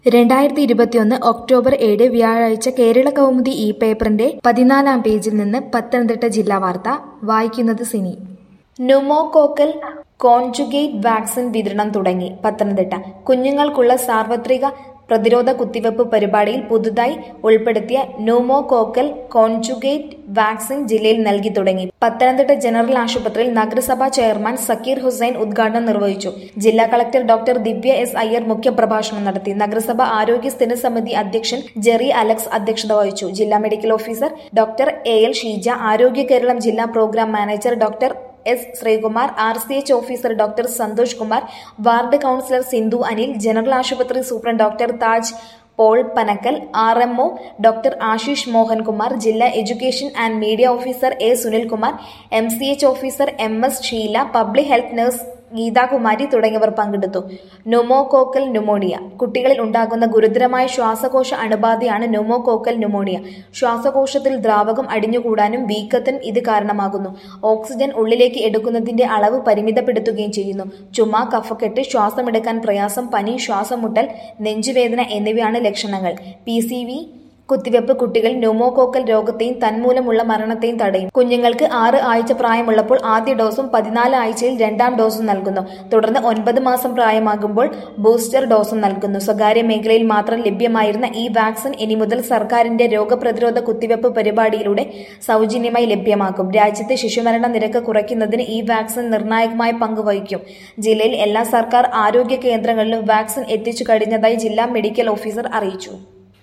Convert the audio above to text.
രണ്ടായിരത്തി ഇരുപത്തിയൊന്ന് ഒക്ടോബർ ഏഴ് വ്യാഴാഴ്ച കേരള കൗമുദി ഈ പേപ്പറിന്റെ പതിനാലാം പേജിൽ നിന്ന് പത്തനംതിട്ട ജില്ലാ വാർത്ത വായിക്കുന്നത് സിനി ന്യൂമോകോക്കൽ കോൺജുഗേറ്റ് വാക്സിൻ വിതരണം തുടങ്ങി പത്തനംതിട്ട കുഞ്ഞുങ്ങൾക്കുള്ള സാർവത്രിക പ്രതിരോധ കുത്തിവയ്പ് പരിപാടിയിൽ പുതുതായി ഉൾപ്പെടുത്തിയ ന്യൂമോകോക്കൽ കോൺജുഗേറ്റ് വാക്സിൻ ജില്ലയിൽ നൽകി തുടങ്ങി പത്തനംതിട്ട ജനറൽ ആശുപത്രിയിൽ നഗരസഭാ ചെയർമാൻ സക്കീർ ഹുസൈൻ ഉദ്ഘാടനം നിർവഹിച്ചു ജില്ലാ collector doctor Divya S Iyer മുഖ്യപ്രഭാഷണം നടത്തി നഗരസഭ ആരോഗ്യ സ്ഥിര സമിതി അധ്യക്ഷൻ ജെറി അലക്സ് അധ്യക്ഷത വഹിച്ചു ജില്ലാ medical officer doctor A L Sheeja Arogya Keralam ജില്ലാ programme manager doctor S Sreekumar R C H officer doctor Santhosh Kumar ward councillor Sindhu Anil general ആശുപത്രി superintendent doctor Taj Paul Panakkal R M O doctor Ashish Mohankumar ജില്ലാ education and media officer A Sunilkumar M C H officer M S Sheela public health nurse Geethakumari തുടങ്ങിയവർ പങ്കെടുത്തു pneumococcal pneumonia കുട്ടികളിൽ ഉണ്ടാകുന്ന ഗുരുതരമായ ശ്വാസകോശ അണുബാധയാണ് pneumococcal pneumonia ശ്വാസകോശത്തിൽ ദ്രാവകം അടിഞ്ഞുകൂടാനും വീക്കത്തിനും ഇത് കാരണമാകുന്നു ഓക്സിജൻ ഉള്ളിലേക്ക് എടുക്കുന്നതിന്റെ അളവ് പരിമിതപ്പെടുത്തുകയും ചെയ്യുന്നു ചുമ കഫക്കെട്ട് ശ്വാസമെടുക്കാൻ പ്രയാസം പനി ശ്വാസമുട്ടൽ നെഞ്ചുവേദന എന്നിവയാണ് ലക്ഷണങ്ങൾ പി സി വി കുത്തിവെപ്പ് കുട്ടികൾ ന്യൂമോകോക്കൽ രോഗത്തെയും തന്മൂലമുള്ള മരണത്തെയും തടയും കുഞ്ഞുങ്ങൾക്ക് ആറ് ആഴ്ച പ്രായമുള്ളപ്പോൾ ആദ്യ ഡോസും പതിനാല് ആഴ്ചയിൽ രണ്ടാം ഡോസും നൽകുന്നു തുടർന്ന് ഒൻപത് മാസം പ്രായമാകുമ്പോൾ ബൂസ്റ്റർ ഡോസും നൽകുന്നു സ്വകാര്യ മേഖലയിൽ മാത്രം ലഭ്യമായിരുന്ന ഈ വാക്സിൻ ഇനി മുതൽ സർക്കാരിന്റെ രോഗപ്രതിരോധ കുത്തിവെപ്പ് പരിപാടിയിലൂടെ സൗജന്യമായി ലഭ്യമാക്കും രാജ്യത്തെ ശിശുമരണ നിരക്ക് കുറയ്ക്കുന്നതിന് ഈ വാക്സിൻ നിർണായകമായ പങ്ക് വഹിക്കും ജില്ലയിൽ എല്ലാ സർക്കാർ ആരോഗ്യ കേന്ദ്രങ്ങളിലും വാക്സിൻ എത്തിച്ചു കഴിഞ്ഞതായി ജില്ലാ മെഡിക്കൽ ഓഫീസർ അറിയിച്ചു